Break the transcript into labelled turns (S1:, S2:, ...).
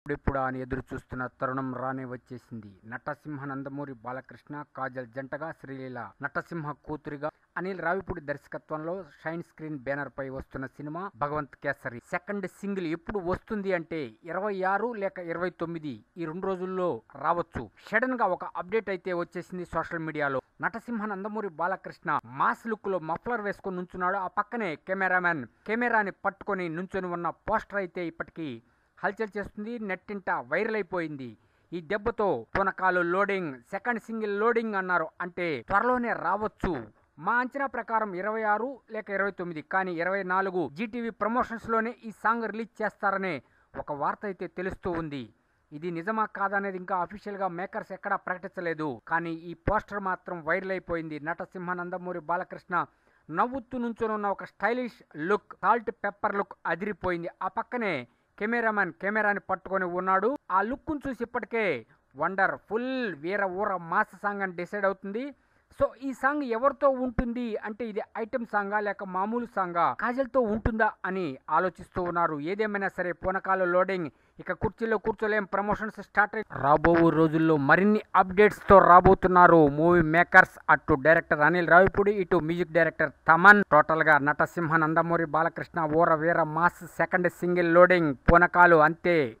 S1: ఇప్పుడెప్పుడా అని ఎదురు చూస్తున్న తరుణం రానే వచ్చేసింది నటసింహ నందమూరి బాలకృష్ణ కాజల్ జంటగా శ్రీలీల నటసింహ కూతురిగా అనిల్ రావిపూడి దర్శకత్వంలో షైన్ స్క్రీన్ బ్యానర్ పై వస్తున్న cinema Bhagavanth Kesari second single ఎప్పుడు వస్తుంది అంటే ఇరవై ఆరు లేక ఇరవై తొమ్మిది ఈ రెండు రోజుల్లో రావచ్చు సడన్ గా ఒక అప్డేట్ అయితే వచ్చేసింది సోషల్ మీడియాలో నటసింహ నందమూరి బాలకృష్ణ మాస్ లుక్ లో మఫ్లర్ వేసుకొని నుంచున్నాడు ఆ పక్కనే కెమెరామెన్ కెమెరాని పట్టుకొని నుంచొని ఉన్న పోస్టర్ అయితే ఇప్పటికీ హల్చల్ చేస్తుంది నెట్టింట వైరల్ అయిపోయింది ఈ దెబ్బతో పునకాలు లోడింగ్ సెకండ్ సింగిల్ లోడింగ్ అన్నారు అంటే త్వరలోనే రావచ్చు మా అంచనా ప్రకారం ఇరవై ఆరు లేక ఇరవై తొమ్మిది కానీ ఇరవై నాలుగు జీటీవీ ప్రమోషన్స్ లోనే ఈ సాంగ్ రిలీజ్ చేస్తారనే ఒక వార్త అయితే తెలుస్తూ ఉంది ఇది నిజమా కాదనేది ఇంకా అఫీషియల్ గా మేకర్స్ ఎక్కడా ప్రకటించలేదు కానీ ఈ పోస్టర్ మాత్రం వైరల్ అయిపోయింది నటసింహ నందమూరి బాలకృష్ణ నవ్వుతూ నుంచొని ఉన్న ఒక stylish look salt pepper look అదిరిపోయింది ఆ పక్కనే కెమెరామెన్ కెమెరాని పట్టుకొని ఉన్నాడు ఆ లుక్ను చూసి ఇప్పటికే వండర్ ఫుల్ వీర ఊర మాస్ సాంగ్ అని డిసైడ్ అవుతుంది సో ఈ సాంగ్ ఎవరితో ఉంటుంది అంటే ఇది ఐటమ్ సాంగా లేక మామూలు సాంగా కాజల్తో ఉంటుందా అని ఆలోచిస్తూ ఉన్నారు ఏదేమైనా సరే పూనకాలు లోడింగ్ ఇక కుర్చీలో కూర్చోలేం ప్రమోషన్స్ స్టార్ట్ అయి రాబో రోజుల్లో మరిన్ని అప్డేట్స్ తో రాబోతున్నారు మూవీ మేకర్స్ అటు డైరెక్టర్ అనిల్ రావిపూడి ఇటు మ్యూజిక్ డైరెక్టర్ తమన్ టోటల్ గా నటసింహ నందమూరి బాలకృష్ణ ఓర వీర మాస్ సెకండ్ సింగిల్ లోడింగ్ పూనకాలు అంతే